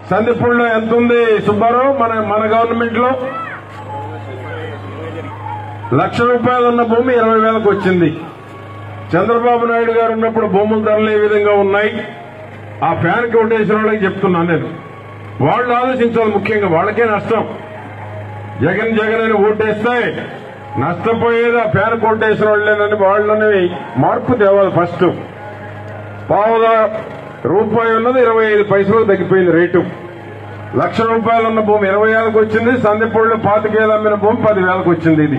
సందిపూడిలో ఎంత ఉంది సుబ్బారావు మన మన గవర్నమెంట్ లో లక్ష రూపాయలు ఉన్న భూమి ఇరవై వేలకు వచ్చింది చంద్రబాబు నాయుడు గారు ఉన్నప్పుడు భూముల ధరలు ఏ విధంగా ఉన్నాయి ఆ ఫ్యాన్ కి ఓటేసిన వాళ్ళకి చెప్తున్నాను నేను వాళ్ళు ఆలోచించాలి ముఖ్యంగా వాళ్ళకే నష్టం జగన్ జగన్ అని ఓటేస్తే నష్టపోయేది ఆ ఫ్యాన్ ఓటేసిన వాళ్ళేనని వాళ్ళని మార్పు తేవాలి ఫస్ట్ పావుగా రూపాయి ఉన్నది ఇరవై ఐదు పైసలకు తగ్గిపోయింది రేటు లక్ష రూపాయలు ఉన్న భూమి ఇరవై వేలకు వచ్చింది సందిపూడిలో పాతికేలు అమ్మిన భూమి పదివేలకు వచ్చింది ఇది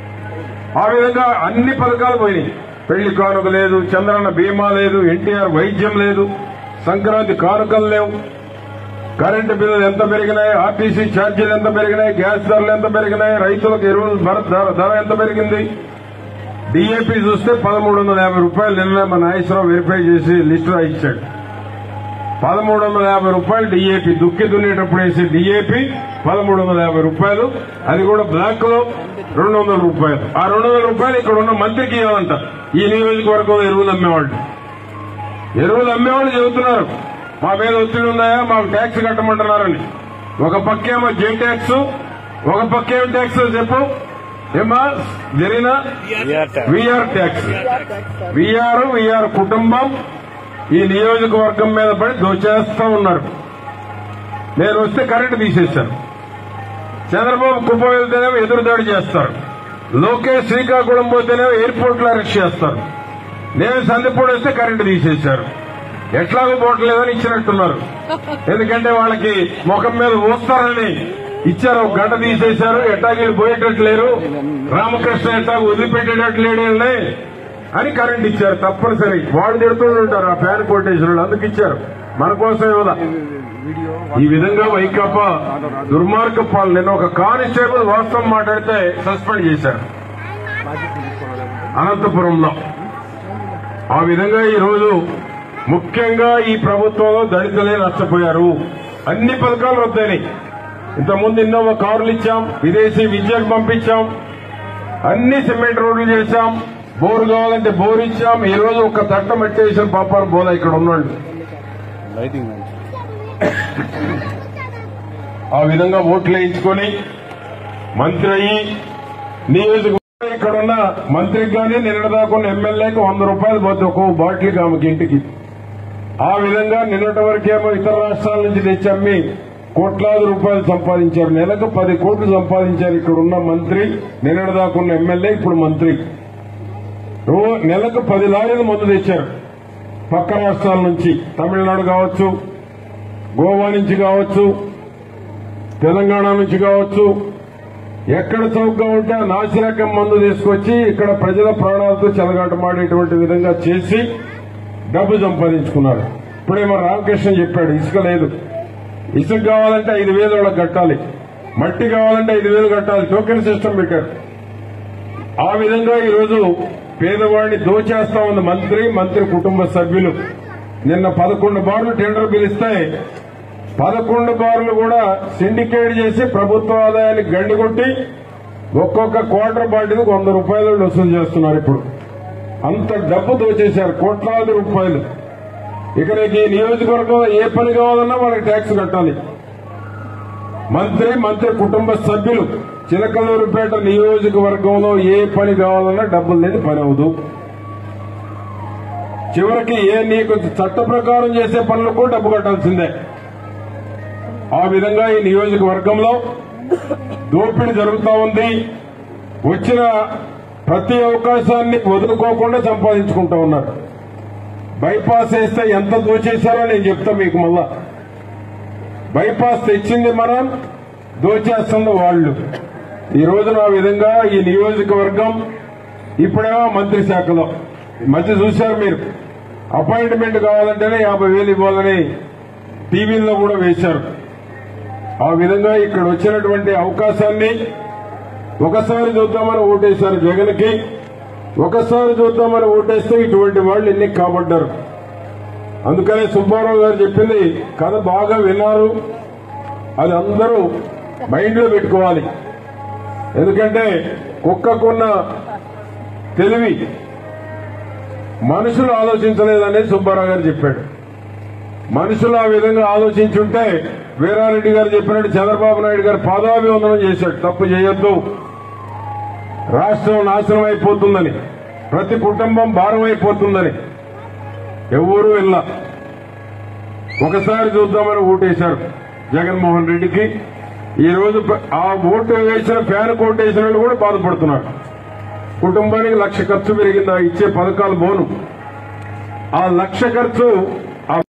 ఆ విధంగా అన్ని పథకాలు పోయినాయి పెళ్లి కానుక లేదు చంద్రన్న బీమా లేదు ఎన్టీఆర్ వైద్యం లేదు సంక్రాంతి కానుకలు లేవు కరెంటు బిల్లులు ఎంత పెరిగినాయి ఆర్టీసీ ఛార్జీలు ఎంత పెరిగినాయి గ్యాస్ ధరలు ఎంత పెరిగినాయి రైతులకు ఎరువుల ధర- ధర- ధర ఎంత పెరిగింది డిఏపీ చూస్తే పదమూడు వందల యాభై రూపాయలు నిన్న మన నాగేశ్వరరావు వెరిఫై చేసి లిస్టు ఇచ్చాడు పదమూడు వందల యాభై రూపాయలు డిఏపి దుక్కి దున్నేటప్పుడు వేసే డిఏపి పదమూడు వందల యాభై రూపాయలు అది కూడా బ్లాక్ లో రెండు వందల రూపాయలు ఆ రెండు వందల రూపాయలు ఇక్కడ ఉన్న మంత్రికి ఇవ్వాలంట ఈ నియోజకవర్గంలో ఎరువులు అమ్మేవాళ్ళు ఎరువులు అమ్మేవాళ్ళు చెబుతున్నారు మా మీద ఒత్తిడి ఉన్నాయా మాకు ట్యాక్స్ కట్టమంటున్నారని ఒక పక్కేమో జే ట్యాక్స్ ఒక పక్కేమో ట్యాక్స్ చెప్పు ఏమా జరిగిన విఆర్ ట్యాక్స్ విఆర్ విఆర్ కుటుంబం ఈ నియోజకవర్గం మీద పడి దోచేస్తా ఉన్నారు నేను వస్తే కరెంటు తీసేశాను చంద్రబాబు కుప్ప వెళ్తేనేమో ఎదురుదాడి చేస్తారు లోకేష్ శ్రీకాకుళం పోతేనేమో ఎయిర్పోర్ట్ లో అరెస్ట్ చేస్తారు నేను సందిపూడి వస్తే కరెంటు తీసేశారు ఎట్లాగో పోవట్లేదని ఇచ్చినట్టున్నారు ఎందుకంటే వాళ్ళకి ముఖం మీద ఊస్తారని ఇచ్చారు ఒక గంట తీసేశారు ఎట్టాగీళ్ళు పోయేటట్లేరు రామకృష్ణ ఎట్టాగ వదిలిపెట్టేటట్లేడు వీళ్ళని అని కరెంట్ ఇచ్చారు తప్పనిసరి వాళ్ళు తిడుతూ ఉంటారు ఆ ఫ్యాన్ కొట్టేసిన వాళ్ళు అందుకు ఇచ్చారు మన కోసం ఇవ్వదా ఈ విధంగా వైకాపా దుర్మార్గ పాలన నిన్న ఒక కానిస్టేబుల్ వాస్తవం మాట్లాడితే సస్పెండ్ చేశారు అనంతపురంలో ఆ విధంగా ఈ రోజు ముఖ్యంగా ఈ ప్రభుత్వంలో దళితులే నష్టపోయారు అన్ని పథకాలు రద్దయినాయి ఇంతకుముందు ఎన్నో కార్లు ఇచ్చాం విదేశీ విద్యకు పంపించాం అన్ని సిమెంట్ రోడ్లు చేశాం బోరు కావాలంటే బోర్ ఇచ్చాం ఈ రోజు ఒక తట్ట మట్టేసిన పాపాలు బోలా ఇక్కడ ఉన్నాడు లైటింగ్ ఆ విధంగా ఓట్లు వేయించుకొని మంత్రి అయ్యి నియోజకవర్గం ఇక్కడ ఉన్న మంత్రికి కానీ నిన్నటిదాకున్న ఎమ్మెల్యేకి వంద రూపాయలు పోతే ఒక్కో బాటిల్కి ఆమెకి ఇంటికి ఆ విధంగా నిన్నటి వరకేమో ఇతర రాష్ట్రాల నుంచి తెచ్చి అమ్మి కోట్లాది రూపాయలు సంపాదించారు నెలకు పది కోట్లు సంపాదించారు ఇక్కడ ఉన్న మంత్రి నిన్నటిదాకున్న ఎమ్మెల్యే ఇప్పుడు మంత్రి రో నెలకు పది లారీలు మందు తెచ్చారు పక్క రాష్ట్రాల నుంచి తమిళనాడు కావచ్చు గోవా నుంచి కావచ్చు తెలంగాణ నుంచి కావచ్చు ఎక్కడ చౌకగా ఉంటే ఆ నాసిరకం మందు తీసుకొచ్చి ఇక్కడ ప్రజల ప్రాణాలతో చెలగాటమాడేటువంటి విధంగా చేసి డబ్బు సంపాదించుకున్నారు ఇప్పుడేమో రామకృష్ణ చెప్పాడు ఇసుక లేదు ఇసుక కావాలంటే ఐదు వేలు వాళ్ళకి కట్టాలి మట్టి కావాలంటే ఐదు వేలు కట్టాలి టోకెన్ సిస్టమ్ పెట్టారు ఆ విధంగా ఈరోజు పేదవాడిని దోచేస్తా ఉంది మంత్రి మంత్రి కుటుంబ సభ్యులు నిన్న పదకొండు బార్లు టెండర్ పిలిస్తే పదకొండు బార్లు కూడా సిండికేట్ చేసి ప్రభుత్వ ఆదాయాన్ని గండికొట్టి ఒక్కొక్క క్వార్టర్ బాటిల్కి వంద రూపాయలు వసూలు చేస్తున్నారు ఇప్పుడు అంత డబ్బు దోచేశారు కోట్లాది రూపాయలు ఇక నీకు ఈ నియోజకవర్గంలో ఏ పని కావాలన్నా వాళ్ళకి ట్యాక్స్ కట్టాలి మంత్రి మంత్రి కుటుంబ సభ్యులు చిలకలూరుపేట నియోజకవర్గంలో ఏ పని కావాలన్నా డబ్బులు లేని పని అవదు చివరికి ఏ నీకు చట్ట ప్రకారం చేసే పనులకు కూడా డబ్బు కట్టాల్సిందే ఆ విధంగా ఈ నియోజకవర్గంలో దోపిడీ జరుగుతా ఉంది వచ్చిన ప్రతి అవకాశాన్ని వదులుకోకుండా సంపాదించుకుంటా ఉన్నారు బైపాస్ వేస్తే ఎంత దోచేశారో నేను చెప్తా మీకు మళ్ళా బైపాస్ తెచ్చింది మనం దోచేస్తుంది వాళ్ళు ఈ రోజున ఆ విధంగా ఈ నియోజకవర్గం ఇప్పుడేమో మంత్రి శాఖలో ఈ మధ్య చూశారు మీరు అపాయింట్మెంట్ కావాలంటేనే యాభై వేలు ఇవ్వాలని టీవీల్లో కూడా వేశారు ఆ విధంగా ఇక్కడ వచ్చినటువంటి అవకాశాన్ని ఒకసారి చూద్దామని ఓటేశారు జగన్ కి ఒకసారి చూద్దామని ఓటేస్తే ఇటువంటి వాళ్ళు ఎన్ని కాబడ్డారు అందుకనే సుబ్బారావు గారు చెప్పింది కథ బాగా విన్నారు అది అందరూ మైండ్ లో పెట్టుకోవాలి ఎందుకంటే కుక్కకున్న తెలివి మనుషులు ఆలోచించలేదని సుబ్బారావు గారు చెప్పాడు మనుషులు ఆ విధంగా ఆలోచించుంటే వీరారెడ్డి గారు చెప్పినట్టు చంద్రబాబు నాయుడు గారు పాదాభివందనం చేశాడు తప్పు చేయొద్దు రాష్ట్రం నాశనం అయిపోతుందని ప్రతి కుటుంబం భారం అయిపోతుందని ఎవరూ వెళ్ళా ఒకసారి చూద్దామని ఓటేశారు జగన్మోహన్ రెడ్డికి ఈ రోజు ప- ఆ ఓటు వేసిన ఫ్యాన్ ఓటు వేసిన వాళ్ళు కూడా బాధపడుతున్నారు కుటుంబానికి లక్ష ఖర్చు పెరిగింది ఆ ఇచ్చే పథకాలు బోను ఆ లక్ష ఖర్చు